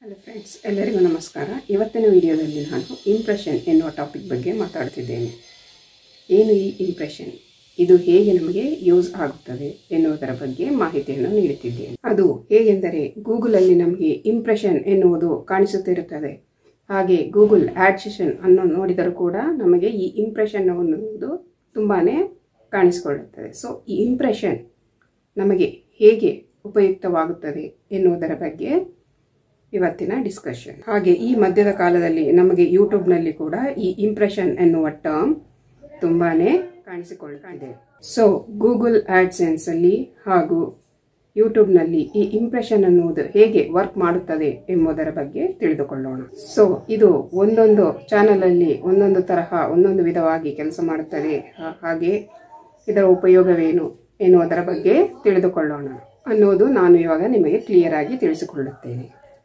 hello friends ಎಲ್ಲರಿಗೂ ನಮಸ್ಕಾರ ಇವತ್ತಿನ ವಿಡಿಯೋದಲ್ಲಿ ನಾನು ಇಂಪ್ರೆಷನ್ ಎನ್ನುವ ಟಾಪಿಕ್ ಬಗ್ಗೆ ಮಾತಾಡ್ತಿದ್ದೇನೆ ಏನು ಈ ಇಂಪ್ರೆಷನ್ ಇದು ಹೇಗೆ ನಮಗೆ ಯೂಸ್ ಆಗುತ್ತದೆ ಎನ್ನುವುದರ ಬಗ್ಗೆ ಮಾಹಿತಿಯನ್ನು ನೀಡುತ್ತಿದ್ದೇನೆ ಅದು ಹೇಗೆಂದರೆ ಗೂಗಲಲ್ಲಿ ನಮಗೆ ಇಂಪ್ರೆಷನ್ ಎನ್ನುವುದು ಕಾಣಿಸುತ್ತಿರುತ್ತದೆ ಹಾಗೆ ಗೂಗಲ್ ಆಡ್ ಸೆಷನ್ ಅನ್ನು ನೋಡಿದರೂ ಕೂಡ ನಮಗೆ ಈ ಇಂಪ್ರೆಷನ್ ಅನ್ನುವುದು ತುಂಬಾ ಕಾಣಿಸಿಕೊಳ್ಳುತ್ತದೆ ಸೊ ಈ ಇಂಪ್ರೆಷನ್ ನಮಗೆ ಹೇಗೆ ಉಪಯುಕ್ತವಾಗುತ್ತದೆ ಎನ್ನುವುದರ ಬಗ್ಗೆ ಇವತ್ತಿನ ಡಿಸ್ಕಷನ್ ಹಾಗೆ ಈ ಮಧ್ಯದ ಕಾಲದಲ್ಲಿ ನಮಗೆ ಯೂಟ್ಯೂಬ್ನಲ್ಲಿ ಕೂಡ ಈ ಇಂಪ್ರೆಷನ್ ಎನ್ನುವ ಟರ್ಮ್ ತುಂಬಾನೇ ಕಾಣಿಸಿಕೊಳ್ತಾ ಇದೆ ಸೊ ಗೂಗಲ್ ಆಡ್ಸೆನ್ಸ್ ಅಲ್ಲಿ ಹಾಗೂ ಯೂಟ್ಯೂಬ್ನಲ್ಲಿ ಈ ಇಂಪ್ರೆಷನ್ ಅನ್ನುವುದು ಹೇಗೆ ವರ್ಕ್ ಮಾಡುತ್ತದೆ ಎಂಬುದರ ಬಗ್ಗೆ ತಿಳಿದುಕೊಳ್ಳೋಣ ಸೊ ಇದು ಒಂದೊಂದು ಚಾನಲ್ ಅಲ್ಲಿ ಒಂದೊಂದು ತರಹ ಒಂದೊಂದು ವಿಧವಾಗಿ ಕೆಲಸ ಮಾಡುತ್ತದೆ ಹಾ- ಹಾಗೆ ಇದರ ಉಪಯೋಗವೇನು ಎನ್ನುವುದರ ಬಗ್ಗೆ ತಿಳಿದುಕೊಳ್ಳೋಣ ಅನ್ನೋದು ನಾನು ಇವಾಗ ನಿಮಗೆ ಕ್ಲಿಯರ್ ಆಗಿ ತಿಳಿಸಿಕೊಳ್ಳುತ್ತೇನೆ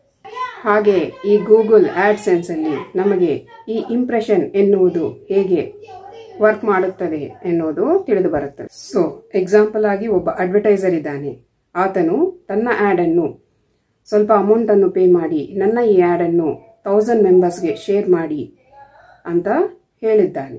ಹಾಗೆ ಈ ಗೂಗಲ್ ಆಡ್ಸೆನ್ಸ್ ಅಲ್ಲಿ ನಮಗೆ ಈ ಇಂಪ್ರೆಷನ್ ಎನ್ನುವುದು ಹೇಗೆ ವರ್ಕ್ ಮಾಡುತ್ತದೆ ಎನ್ನುವುದು ತಿಳಿದು ಬರುತ್ತದೆ ಸೊ ಎಕ್ಸಾಂಪಲ್ ಆಗಿ ಒಬ್ಬ ಅಡ್ವರ್ಟೈಸರ್ ಇದ್ದಾನೆ ಆತನು ತನ್ನ ಆಡ್ ಅನ್ನು ಸ್ವಲ್ಪ ಅಮೌಂಟ್ ಅನ್ನು ಪೇ ಮಾಡಿ ನನ್ನ ಈ ಆಡ್ ಅನ್ನು ತೌಸಂಡ್ ಮೆಂಬರ್ಸ್ಗೆ ಶೇರ್ ಮಾಡಿ ಅಂತ ಹೇಳಿದ್ದಾನೆ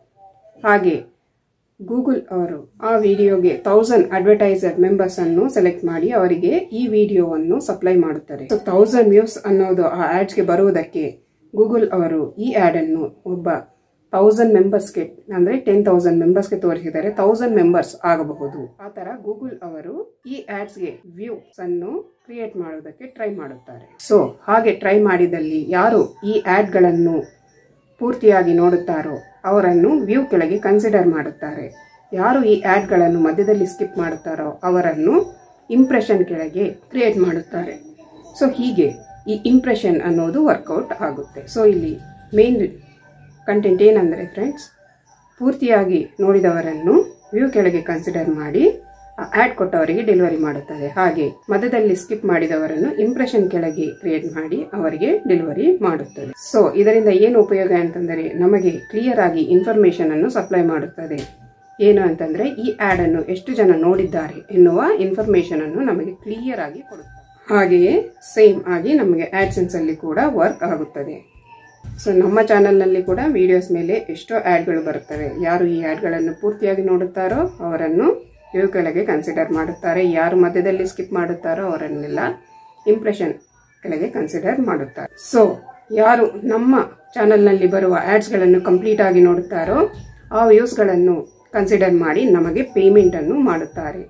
ಹಾಗೆ ಗೂಗಲ್ ಅವರು ಆ ವಿಡಿಯೋಗೆ ತೌಸಂಡ್ ಅಡ್ವರ್ಟೈಸರ್ ಮೆಂಬರ್ಸ್ ಅನ್ನು ಸೆಲೆಕ್ಟ್ ಮಾಡಿ ಅವರಿಗೆ ಈ ವಿಡಿಯೋವನ್ನು ಸಪ್ಲೈ ಮಾಡುತ್ತಾರೆ ತೌಸಂಡ್ ವ್ಯೂಸ್ ಅನ್ನೋದು ಆ ಆಡ್ಸ್ಗೆ ಬರುವುದಕ್ಕೆ ಗೂಗಲ್ ಅವರು ಈ ಆಡ್ ಅನ್ನು ಒಬ್ಬ ತೌಸಂಡ್ ಮೆಂಬರ್ಸ್ಗೆ ಅಂದ್ರೆ ಟೆನ್ ತೌಸಂಡ್ ಮೆಂಬರ್ಸ್ಗೆ ತೋರಿಸಿದರೆ ತೌಸಂಡ್ ಮೆಂಬರ್ಸ್ ಆಗಬಹುದು ಆ ತರ ಗೂಗಲ್ ಅವರು ಈ ಆಡ್ಸ್ಗೆ ವ್ಯೂಸ್ ಅನ್ನು ಕ್ರಿಯೇಟ್ ಮಾಡುವುದಕ್ಕೆ ಟ್ರೈ ಮಾಡುತ್ತಾರೆ ಸೊ ಹಾಗೆ ಟ್ರೈ ಮಾಡಿದಲ್ಲಿ ಯಾರು ಈ ಆಡ್ಗಳನ್ನು ಪೂರ್ತಿಯಾಗಿ ನೋಡುತ್ತಾರೋ ಅವರನ್ನು ವ್ಯೂ ಕೆಳಗೆ ಕನ್ಸಿಡರ್ ಮಾಡುತ್ತಾರೆ ಯಾರು ಈ ಆಡ್ಗಳನ್ನು ಮಧ್ಯದಲ್ಲಿ ಸ್ಕಿಪ್ ಮಾಡುತ್ತಾರೋ ಅವರನ್ನು ಇಂಪ್ರೆಷನ್ ಕೆಳಗೆ ಕ್ರಿಯೇಟ್ ಮಾಡುತ್ತಾರೆ ಸೊ ಹೀಗೆ ಈ ಇಂಪ್ರೆಷನ್ ಅನ್ನೋದು ವರ್ಕೌಟ್ ಆಗುತ್ತೆ ಸೊ ಇಲ್ಲಿ ಮೇನ್ ಕಂಟೆಂಟ್ ಏನಂದರೆ ಫ್ರೆಂಡ್ಸ್ ಪೂರ್ತಿಯಾಗಿ ನೋಡಿದವರನ್ನು ವ್ಯೂ ಕೆಳಗೆ ಕನ್ಸಿಡರ್ ಮಾಡಿ ಆಡ್ ಕೊಟ್ಟವರಿಗೆ ಡೆಲಿವರಿ ಮಾಡುತ್ತದೆ ಹಾಗೆ ಮಧ್ಯದಲ್ಲಿ ಸ್ಕಿಪ್ ಮಾಡಿದವರನ್ನು ಇಂಪ್ರೆಷನ್ ಕೆಳಗೆ ಕ್ರಿಯೇಟ್ ಮಾಡಿ ಅವರಿಗೆ ಡೆಲಿವರಿ ಮಾಡುತ್ತದೆ ಸೊ ಇದರಿಂದ ಏನು ಉಪಯೋಗ ಅಂತಂದರೆ ನಮಗೆ ಕ್ಲಿಯರ್ ಆಗಿ ಇನ್ಫಾರ್ಮೇಶನ್ ಅನ್ನು ಸಪ್ಲೈ ಮಾಡುತ್ತದೆ ಏನು ಅಂತಂದ್ರೆ ಈ ಆಡ್ ಅನ್ನು ಎಷ್ಟು ಜನ ನೋಡಿದ್ದಾರೆ ಎನ್ನುವ ಇನ್ಫಾರ್ಮೇಶನ್ ಅನ್ನು ನಮಗೆ ಕ್ಲಿಯರ್ ಆಗಿ ಕೊಡುತ್ತದೆ ಹಾಗೆಯೇ ಸೇಮ್ ಆಗಿ ನಮಗೆ ಆಡ್ಸೆನ್ಸ್ ಅಲ್ಲಿ ಕೂಡ ವರ್ಕ್ ಆಗುತ್ತದೆ ಸೊ ನಮ್ಮ ಚಾನಲ್ನಲ್ಲಿ ಕೂಡ ವಿಡಿಯೋಸ್ ಮೇಲೆ ಎಷ್ಟೋ ಆ್ಯಡ್ಗಳು ಬರುತ್ತವೆ ಯಾರು ಈ ಆ್ಯಡ್ಗಳನ್ನು ಪೂರ್ತಿಯಾಗಿ ನೋಡುತ್ತಾರೋ ಅವರನ್ನು ಇವು ಕೆಳಗೆ ಕನ್ಸಿಡರ್ ಮಾಡುತ್ತಾರೆ ಯಾರು ಮಧ್ಯದಲ್ಲಿ ಸ್ಕಿಪ್ ಮಾಡುತ್ತಾರೋ ಅವರನ್ನೆಲ್ಲ ಇಂಪ್ರೆಷನ್ ಕೆಳಗೆ ಕನ್ಸಿಡರ್ ಮಾಡುತ್ತಾರೆ ಸೊ ಯಾರು ನಮ್ಮ ಚಾನಲ್ನಲ್ಲಿ ಬರುವ ಆ್ಯಡ್ಸ್ಗಳನ್ನು ಕಂಪ್ಲೀಟ್ ಆಗಿ ನೋಡುತ್ತಾರೋ ಆ ವ್ಯೂಸ್ಗಳನ್ನು ಕನ್ಸಿಡರ್ ಮಾಡಿ ನಮಗೆ ಪೇಮೆಂಟ್ ಅನ್ನು ಮಾಡುತ್ತಾರೆ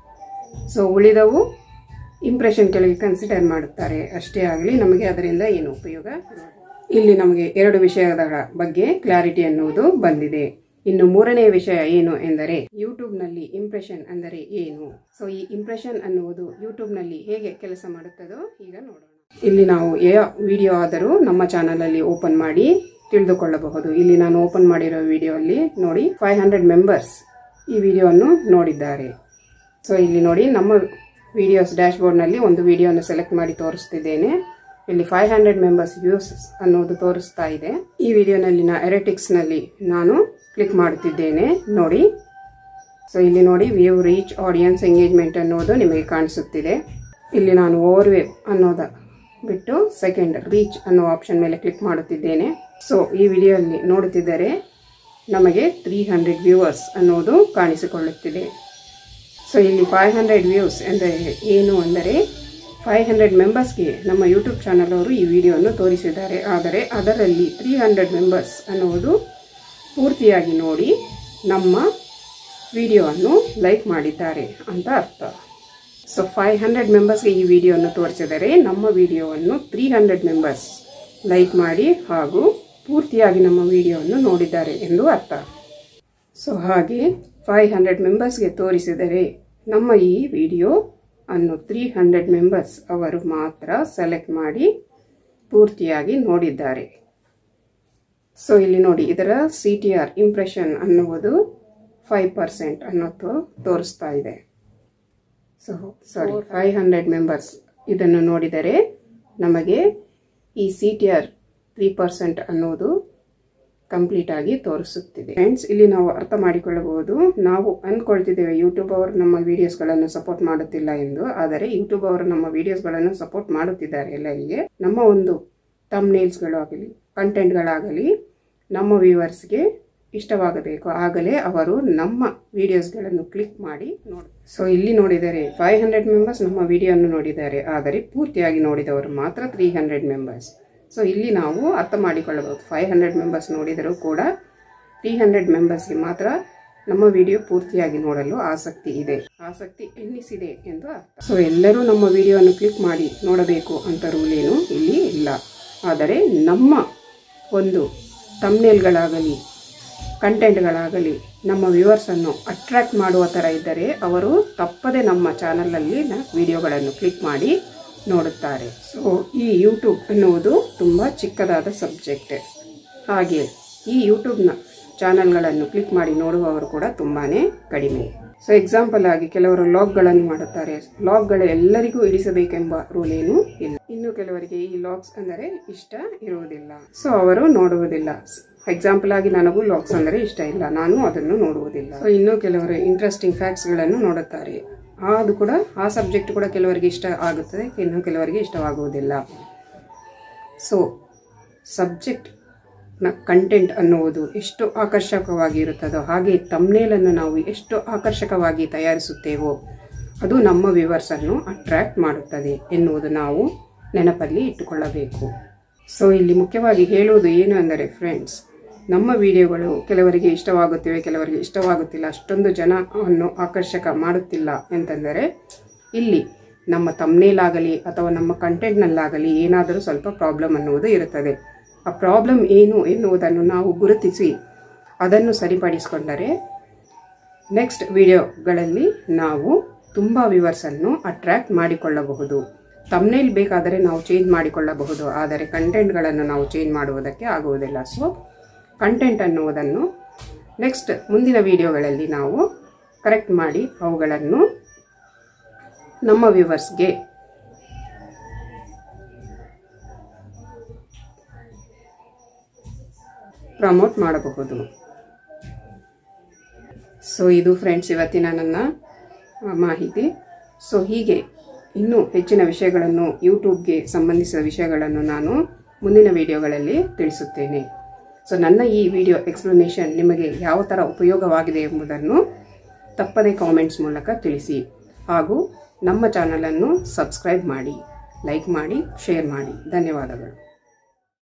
ಸೊ ಉಳಿದವು ಇಂಪ್ರೆಷನ್ ಕೆಳಗೆ ಕನ್ಸಿಡರ್ ಮಾಡುತ್ತಾರೆ ಅಷ್ಟೇ ಆಗಲಿ ನಮಗೆ ಅದರಿಂದ ಏನು ಉಪಯೋಗ ಇಲ್ಲಿ ನಮಗೆ ಎರಡು ವಿಷಯದ ಬಗ್ಗೆ ಕ್ಲಾರಿಟಿ ಅನ್ನುವುದು ಬಂದಿದೆ ಇನ್ನು ಮೂರನೇ ವಿಷಯ ಏನು ಎಂದರೆ ಯೂಟ್ಯೂಬ್ ನಲ್ಲಿ ಇಂಪ್ರೆಷನ್ ಅಂದರೆ ಏನು ಸೊ ಈ ಇಂಪ್ರೆಷನ್ ಅನ್ನುವುದು ಯೂಟ್ಯೂಬ್ ನಲ್ಲಿ ಹೇಗೆ ಕೆಲಸ ಮಾಡುತ್ತದೋ ಈಗ ನೋಡೋಣ ಇಲ್ಲಿ ನಾವು ಯಾವ ವಿಡಿಯೋ ಆದರೂ ನಮ್ಮ ಚಾನಲ್ ಅಲ್ಲಿ ಓಪನ್ ಮಾಡಿ ತಿಳಿದುಕೊಳ್ಳಬಹುದು ಇಲ್ಲಿ ನಾನು ಓಪನ್ ಮಾಡಿರೋ ವಿಡಿಯೋ ಅಲ್ಲಿ ನೋಡಿ ಫೈವ್ ಹಂಡ್ರೆಡ್ ಮೆಂಬರ್ಸ್ ಈ ವಿಡಿಯೋವನ್ನು ನೋಡಿದ್ದಾರೆ ಸೊ ಇಲ್ಲಿ ನೋಡಿ ನಮ್ಮ ವಿಡಿಯೋಸ್ ಡ್ಯಾಶ್ ಬೋರ್ಡ್ನಲ್ಲಿ ಒಂದು ವಿಡಿಯೋನ ಸೆಲೆಕ್ಟ್ ಮಾಡಿ ತೋರಿಸ್ತಿದ್ದೇನೆ ಇಲ್ಲಿ ಫೈವ್ ಹಂಡ್ರೆಡ್ ಮೆಂಬರ್ಸ್ ವ್ಯೂಸ್ ಅನ್ನೋದು ತೋರಿಸ್ತಾ ಇದೆ ಈ ವಿಡಿಯೋನಲ್ಲಿನ ಎರೆಟಿಕ್ಸ್ನಲ್ಲಿ ನಾನು ಕ್ಲಿಕ್ ಮಾಡುತ್ತಿದ್ದೇನೆ ನೋಡಿ ಸೊ ಇಲ್ಲಿ ನೋಡಿ ವ್ಯೂ ರೀಚ್ ಆಡಿಯನ್ಸ್ ಎಂಗೇಜ್ಮೆಂಟ್ ಅನ್ನೋದು ನಿಮಗೆ ಕಾಣಿಸುತ್ತಿದೆ ಇಲ್ಲಿ ನಾನು ಓವರ್ ವೇವ್ ಅನ್ನೋದ ಬಿಟ್ಟು ಸೆಕೆಂಡ್ ರೀಚ್ ಅನ್ನೋ ಆಪ್ಷನ್ ಮೇಲೆ ಕ್ಲಿಕ್ ಮಾಡುತ್ತಿದ್ದೇನೆ ಸೊ ಈ ವಿಡಿಯೋಲ್ಲಿ ನೋಡುತ್ತಿದ್ದರೆ ನಮಗೆ ತ್ರೀ ಹಂಡ್ರೆಡ್ ವ್ಯೂವರ್ಸ್ ಅನ್ನೋದು ಕಾಣಿಸಿಕೊಳ್ಳುತ್ತಿದೆ ಸೊ ಇಲ್ಲಿ ಫೈವ್ ಹಂಡ್ರೆಡ್ ವ್ಯೂಸ್ ಅಂದರೆ ಏನು ಅಂದರೆ ಫೈವ್ ಹಂಡ್ರೆಡ್ ಮೆಂಬರ್ಸ್ಗೆ ನಮ್ಮ ಯೂಟ್ಯೂಬ್ ಚಾನಲ್ ಅವರು ಈ ವಿಡಿಯೋವನ್ನು ತೋರಿಸಿದ್ದಾರೆ ಆದರೆ ಅದರಲ್ಲಿ ತ್ರೀ ಹಂಡ್ರೆಡ್ ಮೆಂಬರ್ಸ್ ಅನ್ನುವುದು ಪೂರ್ತಿಯಾಗಿ ನೋಡಿ ನಮ್ಮ ವಿಡಿಯೋವನ್ನು ಲೈಕ್ ಮಾಡಿದ್ದಾರೆ ಅಂತ ಅರ್ಥ ಸೊ ಫೈವ್ ಹಂಡ್ರೆಡ್ ಮೆಂಬರ್ಸ್ಗೆ ಈ ವಿಡಿಯೋವನ್ನು ತೋರಿಸಿದರೆ ನಮ್ಮ ವಿಡಿಯೋವನ್ನು ತ್ರೀ ಹಂಡ್ರೆಡ್ ಮೆಂಬರ್ಸ್ ಲೈಕ್ ಮಾಡಿ ಹಾಗೂ ಪೂರ್ತಿಯಾಗಿ ನಮ್ಮ ವಿಡಿಯೋವನ್ನು ನೋಡಿದ್ದಾರೆ ಎಂದು ಅರ್ಥ ಸೊ ಹಾಗೆ ಫೈವ್ ಹಂಡ್ರೆಡ್ ಮೆಂಬರ್ಸ್ಗೆ ತೋರಿಸಿದರೆ ನಮ್ಮ ಈ ವಿಡಿಯೋ ಅನ್ನು ತ್ರೀ ಹಂಡ್ರೆಡ್ ಮೆಂಬರ್ಸ್ ಅವರು ಮಾತ್ರ ಸೆಲೆಕ್ಟ್ ಮಾಡಿ ಪೂರ್ತಿಯಾಗಿ ನೋಡಿದ್ದಾರೆ ಸೊ ಇಲ್ಲಿ ನೋಡಿ ಇದರ ಸಿ ಟಿ ಆರ್ ಇಂಪ್ರೆಷನ್ ಅನ್ನುವುದು ಫೈವ್ ಪರ್ಸೆಂಟ್ ಅನ್ನೋದು ತೋರಿಸ್ತಾ ಇದೆ so sorry five hundred members ಇದನ್ನು ನೋಡಿದರೆ ನಮಗೆ ಈ C T R three percent ಅನ್ನೋದು ಕಂಪ್ಲೀಟ್ ಆಗಿ ತೋರಿಸುತ್ತಿದೆ ಫ್ರೆಂಡ್ಸ್ ಇಲ್ಲಿ ನಾವು ಅರ್ಥ ಮಾಡಿಕೊಳ್ಳಬಹುದು ನಾವು ಅಂದ್ಕೊಳ್ತಿದ್ದೇವೆ ಯೂಟ್ಯೂಬ್ ಅವರು ನಮ್ಮ ವಿಡಿಯೋಸ್ಗಳನ್ನು ಸಪೋರ್ಟ್ ಮಾಡುತ್ತಿಲ್ಲ ಎಂದು ಆದರೆ ಯೂಟ್ಯೂಬ್ ಅವರು ನಮ್ಮ ವಿಡಿಯೋಸ್ಗಳನ್ನು ಸಪೋರ್ಟ್ ಮಾಡುತ್ತಿದ್ದಾರೆ ಎಲ್ಲರಿಗೆ ನಮ್ಮ ಒಂದು ತಮ್ನೇಲ್ಸ್ಗಳು ಆಗಲಿ ಕಂಟೆಂಟ್ಗಳಾಗಲಿ ನಮ್ಮ ವ್ಯೂವರ್ಸ್ಗೆ ಇಷ್ಟವಾಗಬೇಕು ಆಗಲೇ ಅವರು ನಮ್ಮ ವಿಡಿಯೋಸ್ಗಳನ್ನು ಕ್ಲಿಕ್ ಮಾಡಿ ನೋಡಿ ಸೊ ಇಲ್ಲಿ ನೋಡಿದರೆ ಫೈವ್ ಹಂಡ್ರೆಡ್ ಮೆಂಬರ್ಸ್ ನಮ್ಮ ವಿಡಿಯೋವನ್ನು ನೋಡಿದ್ದಾರೆ ಆದರೆ ಪೂರ್ತಿಯಾಗಿ ನೋಡಿದವರು ಮಾತ್ರ ತ್ರೀ ಹಂಡ್ರೆಡ್ ಮೆಂಬರ್ಸ್ ಸೊ ಇಲ್ಲಿ ನಾವು ಅರ್ಥ ಮಾಡಿಕೊಳ್ಳಬಹುದು ಫೈವ್ ಹಂಡ್ರೆಡ್ ಮೆಂಬರ್ಸ್ ನೋಡಿದರೂ ಕೂಡ ತ್ರೀ ಹಂಡ್ರೆಡ್ ಮೆಂಬರ್ಸ್ಗೆ ಮಾತ್ರ ನಮ್ಮ ವಿಡಿಯೋ ಪೂರ್ತಿಯಾಗಿ ನೋಡಲು ಆಸಕ್ತಿ ಇದೆ ಆಸಕ್ತಿ ಎನ್ನಿಸಿದೆ ಎಂದು ಅರ್ಥ ಸೊ ಎಲ್ಲರೂ ನಮ್ಮ ವಿಡಿಯೋವನ್ನು ಕ್ಲಿಕ್ ಮಾಡಿ ನೋಡಬೇಕು ಅಂತ ರೂಲ್ ಏನು ಇಲ್ಲಿ ಇಲ್ಲ ಆದರೆ ನಮ್ಮ ಒಂದು ತಮ್ನೇಲ್ಗಳಾಗಲಿ ಕಂಟೆಂಟ್ಗಳಾಗಲಿ ನಮ್ಮ ವ್ಯೂವರ್ಸನ್ನು ಅಟ್ರಾಕ್ಟ್ ಮಾಡುವ ಥರ ಇದ್ದರೆ ಅವರು ತಪ್ಪದೆ ನಮ್ಮ ಚಾನಲಲ್ಲಿ ವಿಡಿಯೋಗಳನ್ನು ಕ್ಲಿಕ್ ಮಾಡಿ ನೋಡುತ್ತಾರೆ ಸೊ ಈ ಯೂಟ್ಯೂಬ್ ಎನ್ನುವುದು ತುಂಬ ಚಿಕ್ಕದಾದ ಸಬ್ಜೆಕ್ಟ್ ಹಾಗೆ ಈ ಯೂಟ್ಯೂಬ್ನ ಚಾನಲ್ಗಳನ್ನು ಕ್ಲಿಕ್ ಮಾಡಿ ನೋಡುವವರು ಕೂಡ ತುಂಬಾ ಕಡಿಮೆ ಸೊ ಎಕ್ಸಾಂಪಲ್ ಆಗಿ ಕೆಲವರು ಲಾಗ್ಗಳನ್ನು ಮಾಡುತ್ತಾರೆ ಲಾಗ್ಗಳು ಎಲ್ಲರಿಗೂ ಇಡಿಸಬೇಕೆಂಬ ರೂಲ್ ಏನು ಇಲ್ಲ ಇನ್ನು ಕೆಲವರಿಗೆ ಈ ಲಾಗ್ಸ್ ಅಂದರೆ ಇಷ್ಟ ಇರುವುದಿಲ್ಲ ಸೊ ಅವರು ನೋಡುವುದಿಲ್ಲ ಎಕ್ಸಾಂಪಲ್ ಆಗಿ ನನಗೂ ಲಾಗ್ಸ್ ಅಂದರೆ ಇಷ್ಟ ಇಲ್ಲ ನಾನು ಅದನ್ನು ನೋಡುವುದಿಲ್ಲ ಸೊ ಇನ್ನು ಕೆಲವರು ಇಂಟ್ರೆಸ್ಟಿಂಗ್ ಫ್ಯಾಕ್ಟ್ಸ್ಗಳನ್ನು ನೋಡುತ್ತಾರೆ ಅದು ಕೂಡ ಆ ಸಬ್ಜೆಕ್ಟ್ ಕೂಡ ಕೆಲವರಿಗೆ ಇಷ್ಟ ಆಗುತ್ತದೆ ಇನ್ನು ಕೆಲವರಿಗೆ ಇಷ್ಟವಾಗುವುದಿಲ್ಲ ಸೊ ಸಬ್ಜೆಕ್ಟ್ ನ ಕಂಟೆಂಟ್ ಅನ್ನುವುದು ಎಷ್ಟು ಆಕರ್ಷಕವಾಗಿ ಇರುತ್ತದೋ ಹಾಗೆ ತಮ್ನೇಲನ್ನು ನಾವು ಎಷ್ಟು ಆಕರ್ಷಕವಾಗಿ ತಯಾರಿಸುತ್ತೇವೋ ಅದು ನಮ್ಮ ವ್ಯೂವರ್ಸನ್ನು ಅಟ್ರಾಕ್ಟ್ ಮಾಡುತ್ತದೆ ಎನ್ನುವುದು ನಾವು ನೆನಪಲ್ಲಿ ಇಟ್ಟುಕೊಳ್ಳಬೇಕು ಸೊ ಇಲ್ಲಿ ಮುಖ್ಯವಾಗಿ ಹೇಳುವುದು ಏನು ಅಂದರೆ ಫ್ರೆಂಡ್ಸ್ ನಮ್ಮ ವಿಡಿಯೋಗಳು ಕೆಲವರಿಗೆ ಇಷ್ಟವಾಗುತ್ತಿವೆ ಕೆಲವರಿಗೆ ಇಷ್ಟವಾಗುತ್ತಿಲ್ಲ ಅಷ್ಟೊಂದು ಜನವನ್ನು ಆಕರ್ಷಕ ಮಾಡುತ್ತಿಲ್ಲ ಅಂತಂದರೆ ಇಲ್ಲಿ ನಮ್ಮ ತಮ್ನೇಲಾಗಲಿ ಅಥವಾ ನಮ್ಮ ಕಂಟೆಂಟ್ನಲ್ಲಾಗಲಿ ಏನಾದರೂ ಸ್ವಲ್ಪ ಪ್ರಾಬ್ಲಮ್ ಅನ್ನುವುದು ಇರುತ್ತದೆ ಆ ಪ್ರಾಬ್ಲಮ್ ಏನು ಎನ್ನುವುದನ್ನು ನಾವು ಗುರುತಿಸಿ ಅದನ್ನು ಸರಿಪಡಿಸಿಕೊಂಡರೆ ನೆಕ್ಸ್ಟ್ ವಿಡಿಯೋಗಳಲ್ಲಿ ನಾವು ತುಂಬ ವ್ಯೂವರ್ಸನ್ನು ಅಟ್ರ್ಯಾಕ್ಟ್ ಮಾಡಿಕೊಳ್ಳಬಹುದು ತಮ್ನೇಲ್ ಬೇಕಾದರೆ ನಾವು ಚೇಂಜ್ ಮಾಡಿಕೊಳ್ಳಬಹುದು ಆದರೆ ಕಂಟೆಂಟ್ಗಳನ್ನು ನಾವು ಚೇಂಜ್ ಮಾಡುವುದಕ್ಕೆ ಆಗುವುದಿಲ್ಲ ಸೊ ಕಂಟೆಂಟ್ ಅನ್ನುವುದನ್ನು ನೆಕ್ಸ್ಟ್ ಮುಂದಿನ ವಿಡಿಯೋಗಳಲ್ಲಿ ನಾವು ಕರೆಕ್ಟ್ ಮಾಡಿ ಅವುಗಳನ್ನು ನಮ್ಮ ವ್ಯೂವರ್ಸ್ಗೆ ಪ್ರಮೋಟ್ ಮಾಡಬಹುದು ಸೊ ಇದು ಫ್ರೆಂಡ್ಸ್ ಇವತ್ತಿನ ನನ್ನ ಆ, ಮಾಹಿತಿ ಸೊ ಹೀಗೆ ಇನ್ನೂ ಹೆಚ್ಚಿನ ವಿಷಯಗಳನ್ನು ಯೂಟ್ಯೂಬ್ಗೆ ಸಂಬಂಧಿಸಿದ ವಿಷಯಗಳನ್ನು ನಾನು ಮುಂದಿನ ವಿಡಿಯೋಗಳಲ್ಲಿ ತಿಳಿಸುತ್ತೇನೆ ಸೊ ನನ್ನ ಈ ವಿಡಿಯೋ ಎಕ್ಸ್ಪ್ಲನೇಷನ್ ನಿಮಗೆ ಯಾವ ಥರ ಉಪಯೋಗವಾಗಿದೆ ಎಂಬುದನ್ನು ತಪ್ಪದೇ ಕಾಮೆಂಟ್ಸ್ ಮೂಲಕ ತಿಳಿಸಿ ಹಾಗೂ ನಮ್ಮ ಚಾನಲನ್ನು ಸಬ್ಸ್ಕ್ರೈಬ್ ಮಾಡಿ ಲೈಕ್ ಮಾಡಿ ಶೇರ್ ಮಾಡಿ ಧನ್ಯವಾದಗಳು